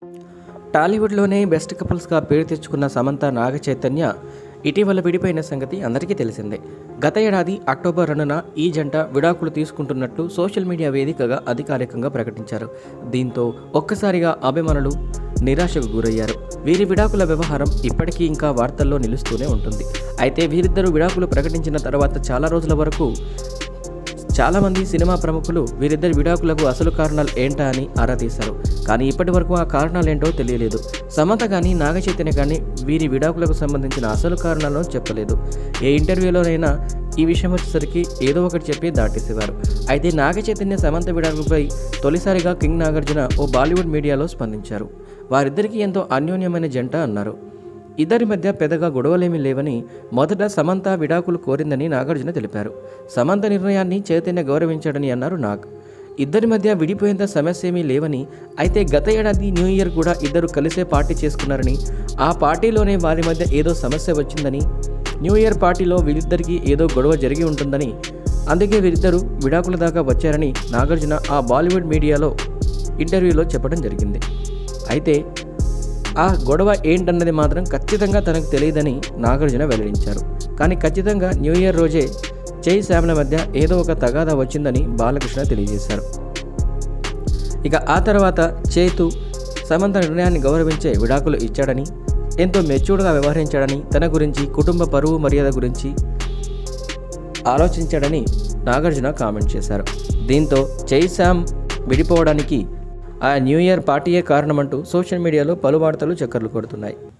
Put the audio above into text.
టాలీవుడ్లోనే best కపుల్స్గా పేరు తెచ్చుకున్న సమంత నాగ చైతన్య ఇటీవల విడిపోయిన సంగతి అందరికీ తెలిసిందే గత ఏడాది అక్టోబర్ రెండున ఈ జంట విడాకులు తీసుకుంటున్నట్లు సోషల్ మీడియా వేదికగా అధికారికంగా ప్రకటించారు దీంతో ఒక్కసారిగా అభిమానులు నిరాశకు గురయ్యారు వీరి విడాకుల వ్యవహారం ఇప్పటికీ ఇంకా వార్తల్లో నిలుస్తూనే ఉంటుంది అయితే వీరిద్దరూ విడాకులు ప్రకటించిన తర్వాత చాలా రోజుల వరకు చాలామంది సినిమా ప్రముఖులు వీరిద్దరి విడాకులకు అసలు కారణాలు ఏంటా అని ఆరా తీశారు కానీ ఇప్పటి వరకు ఆ కారణాలేంటో తెలియలేదు సమంత కానీ నాగచైతన్య కానీ వీరి విడాకులకు సంబంధించిన అసలు కారణాలను చెప్పలేదు ఏ ఇంటర్వ్యూలోనైనా ఈ విషయం వచ్చేసరికి ఏదో ఒకటి చెప్పి దాటేసేవారు అయితే నాగచైతన్య సమంత విడాకులపై తొలిసారిగా కింగ్ నాగార్జున ఓ బాలీవుడ్ మీడియాలో స్పందించారు వారిద్దరికీ ఎంతో అన్యోన్యమైన జంట అన్నారు ఇద్దరి మధ్య పెద్దగా గొడవలేమీ లేవని మొదట సమంత విడాకులు కోరిందని నాగార్జున తెలిపారు సమంత నిర్ణయాన్ని చైతన్య గౌరవించాడని అన్నారు నాగ్ ఇద్దరి మధ్య విడిపోయేంత సమస్య ఏమీ లేవని అయితే గత ఏడాది న్యూ ఇయర్ కూడా ఇద్దరు కలిసే పార్టీ చేసుకున్నారని ఆ పార్టీలోనే వారి మధ్య ఏదో సమస్య వచ్చిందని న్యూ ఇయర్ పార్టీలో వీరిద్దరికీ ఏదో గొడవ జరిగి ఉంటుందని అందుకే వీరిద్దరూ విడాకుల దాకా వచ్చారని నాగార్జున ఆ బాలీవుడ్ మీడియాలో ఇంటర్వ్యూలో చెప్పడం జరిగింది అయితే ఆ గొడవ ఏంటన్నది మాత్రం ఖచ్చితంగా తనకు తెలియదని నాగార్జున వెల్లడించారు కానీ ఖచ్చితంగా న్యూ ఇయర్ రోజే జై శామ్ల మధ్య ఏదో ఒక తగాదా వచ్చిందని బాలకృష్ణ తెలియజేశారు ఇక ఆ తర్వాత చేతు సమంత నిర్ణయాన్ని గౌరవించే విడాకులు ఇచ్చాడని ఎంతో మెచ్యూర్డ్గా వ్యవహరించాడని తన గురించి కుటుంబ పరువు మర్యాద గురించి ఆలోచించాడని నాగార్జున కామెంట్ చేశారు దీంతో జై శామ్ విడిపోవడానికి ఆ న్యూ ఇయర్ పార్టీయే కారణమంటూ సోషల్ మీడియాలో పలు వార్తలు చక్కర్లు కొడుతున్నాయి